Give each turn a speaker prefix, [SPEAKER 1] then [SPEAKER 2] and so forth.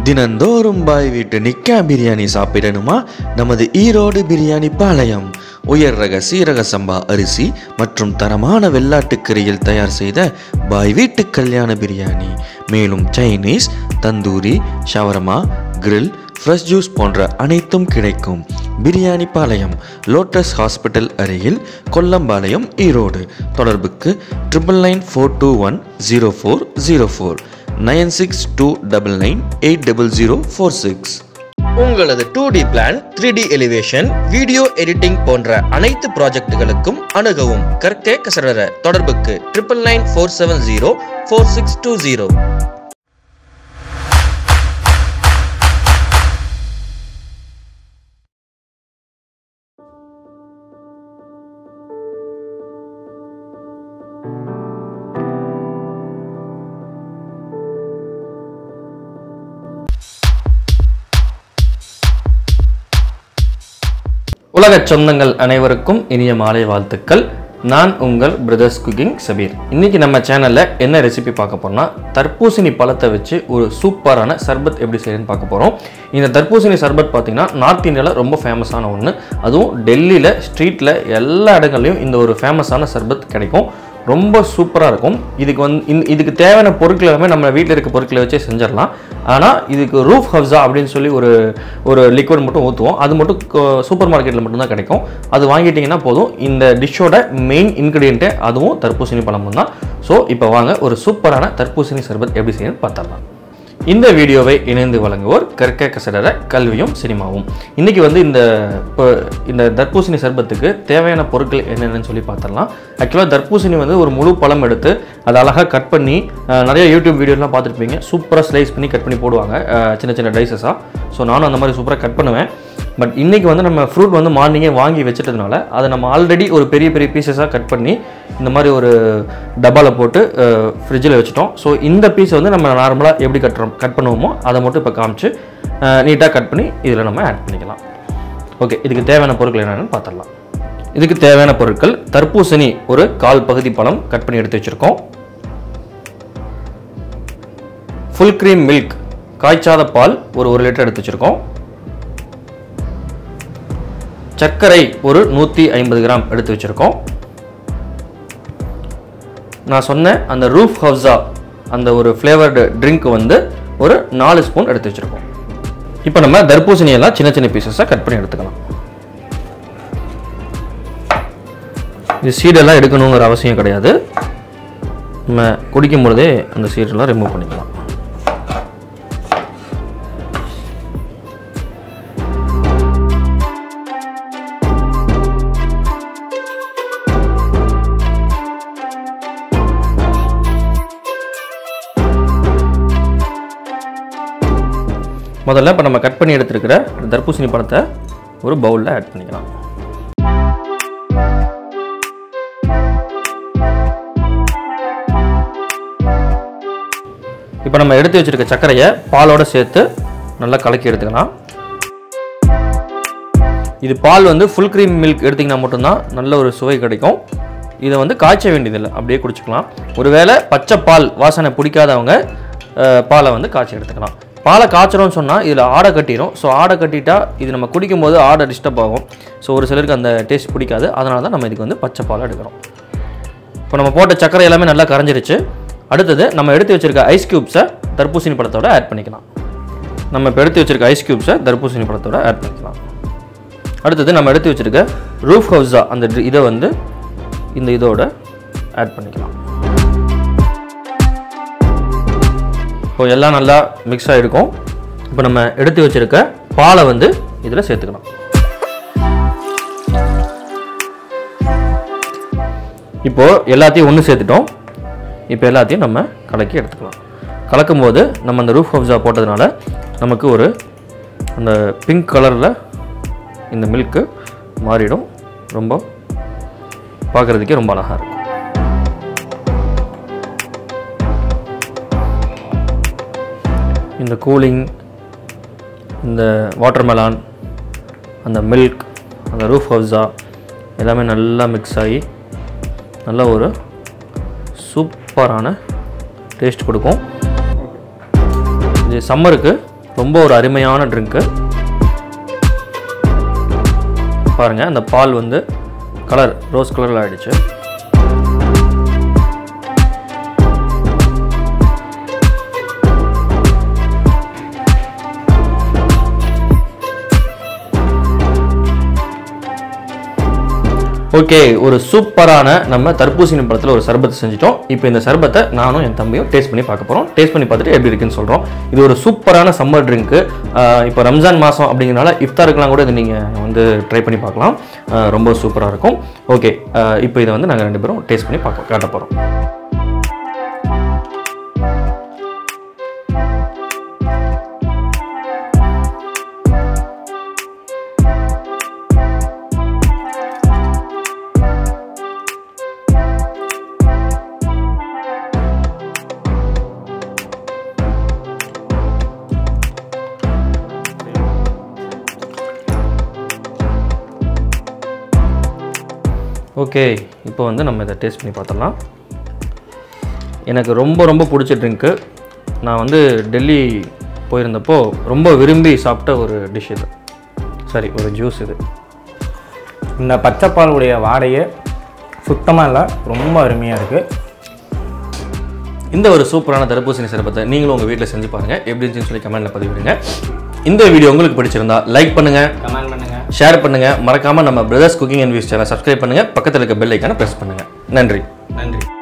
[SPEAKER 1] தினந்தோறும் பாய் வீட்டு நிக்கா பிரியாணி சாப்பிடணுமா நமது ஈரோடு பிரியாணி பாளையம் உயர் ரக சீரக சம்பா அரிசி மற்றும் தரமான வெள்ளாட்டுக்கறியில் தயார் செய்த பாய் வீட்டு கல்யாண பிரியாணி மேலும் Chinese tandoori shawarma grill fresh juice போன்ற அனைத்தும் கிடைக்கும் பிரியாணி பாளையம் லோட்டஸ் ஹாஸ்பிட்டல் அருகில் கொல்லம்பாளையம் ஈரோடு தொடர்புக்கு triple nine four two one zero four zero four nine six two double nine eight double zero four six உங்களது two D plan three D elevation video editing போன்ற அனைத்து ப்ராஜெக்டுகளுக்கும் அணுகவும் கற்கே கசடர தொடர்புக்கு triple nine four seven zero four six two zero
[SPEAKER 2] உலக சொந்தங்கள் அனைவருக்கும் இனிய மாலை வாழ்த்துக்கள் நான் உங்கள் பிரதர்ஸ் குக்கிங் சபீர் இன்னைக்கு நம்ம சேனலில் என்ன ரெசிபி பார்க்க போறோம்னா தர்பூசணி பழத்தை வச்சு ஒரு சூப்பரான சர்பத் எப்படி செய்யணும்னு பார்க்க போகிறோம் இந்த தர்பூசணி சர்பத் பார்த்தீங்கன்னா நார்த் இந்தியாவில் ரொம்ப ஃபேமஸான ஒன்று அதுவும் டெல்லியில் ஸ்ட்ரீட்டில் எல்லா இடங்கள்லையும் இந்த ஒரு ஃபேமஸான சர்பத் கிடைக்கும் ரொம்ப சூப்பராக இருக்கும் இதுக்கு வந்து இந்த இதுக்கு தேவையான பொருட்கள் எல்லாமே நம்ம வீட்டில் இருக்க பொருட்களை வச்சே செஞ்சிடலாம் ஆனால் இதுக்கு ரூஃப் ஹவ்ஸா அப்படின்னு சொல்லி ஒரு ஒரு லிக்விட் மட்டும் ஊற்றுவோம் அது மட்டும் சூப்பர் மார்க்கெட்டில் மட்டும்தான் கிடைக்கும் அது வாங்கிட்டிங்கன்னா போதும் இந்த டிஷ்ஷோட மெயின் இன்க்ரீடியண்ட்டே அதுவும் தர்பூசணி பழமும் தான் ஸோ இப்போ வாங்க ஒரு சூப்பரான தர்பூசணி சர்பத் எப்படி செய்யணும்னு பார்த்துடலாம் இந்த வீடியோவை இணைந்து வழங்குவோர் கற்க கசடர கல்வியும் சினிமாவும் இன்னைக்கு வந்து இந்த இப்போ இந்த தர்பூசணி சர்பத்துக்கு தேவையான பொருட்கள் என்னென்னு சொல்லி பார்த்துடலாம் ஆக்சுவலாக தர்பூசணி வந்து ஒரு முழு பழம் எடுத்து அதை அழகாக கட் பண்ணி அஹ், நிறைய யூடியூப் வீடியோலாம் பார்த்துருப்பீங்க சூப்பராக ஸ்லைஸ் பண்ணி கட் பண்ணி போடுவாங்க அஹ், சின்ன சின்ன டைசஸாக ஸோ நானும் அந்த மாதிரி சூப்பராக கட் பண்ணுவேன் பட் இன்றைக்கி வந்து நம்ம ஃப்ரூட் வந்து மார்னிங்கே வாங்கி வச்சிட்டதுனால அதை நம்ம ஆல்ரெடி ஒரு பெரிய பெரிய பீசஸாக கட் பண்ணி இந்த மாதிரி ஒரு டப்பாவில் போட்டு ஃப்ரிட்ஜில் வச்சுட்டோம் ஸோ இந்த பீஸ் வந்து நம்ம நார்மலாக எப்படி கட்டுறோம் கட் பண்ணுவோமோ அதை மட்டும் இப்போ காமிச்சு நீட்டாக கட் பண்ணி இதில் நம்ம ஆட் பண்ணிக்கலாம் ஓகே இதுக்கு தேவையான பொருட்கள் என்னென்னு பார்த்துடலாம் இதுக்கு தேவையான பொருட்கள் தர்பூசணி ஒரு கால் பகுதி பழம் கட் பண்ணி எடுத்து வச்சுருக்கோம் ஃபுல் க்ரீம் மில்க் காய்ச்சாத பால் ஒரு ஒரு லிட்டர் எடுத்து வச்சுருக்கோம் சர்க்கரை ஒரு நூற்றி ஐம்பது கிராம் எடுத்து வச்சுருக்கோம் நான் சொன்ன அந்த ரூஃப் ஹவுஸா அந்த ஒரு ஃப்ளேவர்டு ட்ரிங்க் வந்து ஒரு நாலு ஸ்பூன் எடுத்து வச்சுருக்கோம் இப்போ நம்ம தர்பூசணி எல்லாம் சின்ன சின்ன பீசஸாக கட் பண்ணி எடுத்துக்கலாம் இது சீடெல்லாம் எடுக்கணுங்கிற அவசியம் கிடையாது நம்ம குடிக்கும் பொழுதே அந்த சீடெல்லாம் ரிமூவ் பண்ணிக்கலாம் முதல்ல இப்போ நம்ம கட் பண்ணி எடுத்துருக்கிற தர்பூசணி பழத்தை ஒரு பவுலில் ஆட் பண்ணிக்கலாம் இப்போ நம்ம எடுத்து வச்சிருக்க சர்க்கரையை பாலோட சேர்த்து நல்லா கலக்கி எடுத்துக்கலாம் இது பால் வந்து ஃபுல் க்ரீம் மில்க் எடுத்திங்கன்னா மட்டும்தான் நல்ல ஒரு சுவை கிடைக்கும் இதை வந்து காய்ச்ச வேண்டியதில்லை அப்படியே குடிச்சுக்கலாம் ஒருவேளை பச்சை பால் வாசனை பிடிக்காதவங்க அஹ், பாலை வந்து காய்ச்சி எடுத்துக்கலாம் பாலை காய்ச்சறோம்னு சொன்னால் இதில் ஆடை கட்டிடும் ஸோ ஆடை கட்டிட்டா இது நம்ம குடிக்கும்போது ஆடை டிஸ்டர்ப் ஆகும் ஸோ ஒரு சிலருக்கு அந்த டேஸ்ட் பிடிக்காது அதனால தான் நம்ம இதுக்கு வந்து பச்சை பாலை எடுக்கிறோம் இப்போ நம்ம போட்ட சர்க்கரை எல்லாமே நல்லா கரைஞ்சிருச்சு அடுத்தது நம்ம எடுத்து வச்சிருக்க ஐஸ் க்யூப்ஸை தர்பூசணி பழத்தோட ஆட் பண்ணிக்கலாம் நம்ம இப்போ எடுத்து வச்சிருக்க ஐஸ் க்யூப்ஸை தர்பூசணி பழத்தோட ஆட் பண்ணிக்கலாம் அடுத்தது நம்ம எடுத்து வச்சிருக்க ரூஃப் ஹவுஸா அந்த dri- இதை வந்து இந்த இதோட ஆட் பண்ணிக்கலாம் இப்போ எல்லாம் நல்லா மிக்ஸ் ஆகிருக்கும் இப்போ நம்ம எடுத்து வச்சிருக்க பாலை வந்து இதில் சேர்த்துக்கலாம் இப்போ எல்லாத்தையும் ஒன்று சேர்த்துட்டோம் இப்போ எல்லாத்தையும் நம்ம கலக்கி எடுத்துக்கலாம் கலக்கும் போது நம்ம அந்த ரூஃப் ஹவுஸா போட்டதுனால நமக்கு ஒரு அந்த பிங்க் கலரில் இந்த மில்க்கு மாறிடும் ரொம்ப பார்க்குறதுக்கே ரொம்ப அழகாக இருக்கும் இந்த கூலிங் இந்த வாட்டர்மெலான் அந்த மில்க் அந்த ரூஃப் ஹவுஸா எல்லாமே நல்லா மிக்ஸ் ஆகி நல்ல ஒரு சூப்பரான டேஸ்ட் கொடுக்கும் இது சம்மருக்கு ரொம்ப ஒரு அருமையான ட்ரிங்க்கு பாருங்கள் அந்த பால் வந்து கலர் ரோஸ் கலரில் ஆயிடுச்சு ஓகே ஒரு சூப்பரான நம்ம தர்பூசணி பழத்தில் ஒரு சர்பத்தை செஞ்சுட்டோம் இப்போ இந்த சர்பத்தை நானும் என் தம்பியும் டேஸ்ட் பண்ணி பார்க்க போகிறோம் டேஸ்ட் பண்ணி பார்த்துட்டு எப்படி இருக்குன்னு சொல்கிறோம் இது ஒரு சூப்பரான சம்மர் ட்ரிங்க்கு இப்போ ரம்ஜான் மாதம் அப்படிங்கிறனால இஃப்தாருக்கெலாம் கூட இதை நீங்கள் வந்து ட்ரை பண்ணி பார்க்கலாம் ஆஹ் ரொம்ப சூப்பராக இருக்கும் ஓகே இப்போ இதை வந்து நாங்கள் ரெண்டு பேரும் டேஸ்ட் பண்ணி பார்க்க காட்ட போகிறோம் ஓகே இப்போ வந்து நம்ம இதை டேஸ்ட் பண்ணி பார்த்துடலாம் எனக்கு ரொம்ப ரொம்ப பிடிச்ச ட்ரிங்க்கு நான் வந்து டெல்லி போயிருந்தப்போ ரொம்ப விரும்பி சாப்பிட்ட ஒரு டிஷ் இது சரி ஒரு ஜூஸ் இது
[SPEAKER 3] இந்த பச்சைப்பாலுடைய வாடையே சுத்தமாக இல்லை ரொம்ப அருமையாக இருக்குது
[SPEAKER 2] இந்த ஒரு சூப்பரான தர்பூசணி சிறப்பத்தை நீங்களும் உங்கள் வீட்டில் செஞ்சு பாருங்கள் எப்படி இருந்துச்சுன்னு சொல்லி கமெண்ட்டில் பதிவிடுங்க இந்த வீடியோ உங்களுக்கு பிடிச்சிருந்தா லைக் பண்ணுங்கள்
[SPEAKER 3] கமெண்ட் பண்ணுங்கள்
[SPEAKER 2] ஷேர் பண்ணுங்கள் மறக்காமல் நம்ம brothers cooking and views channel subscribe பண்ணுங்கள் பக்கத்தில் இருக்க பெல் ஐக்கானை ப்ரெஸ் பண்ணுங்கள் நன்றி
[SPEAKER 3] நன்றி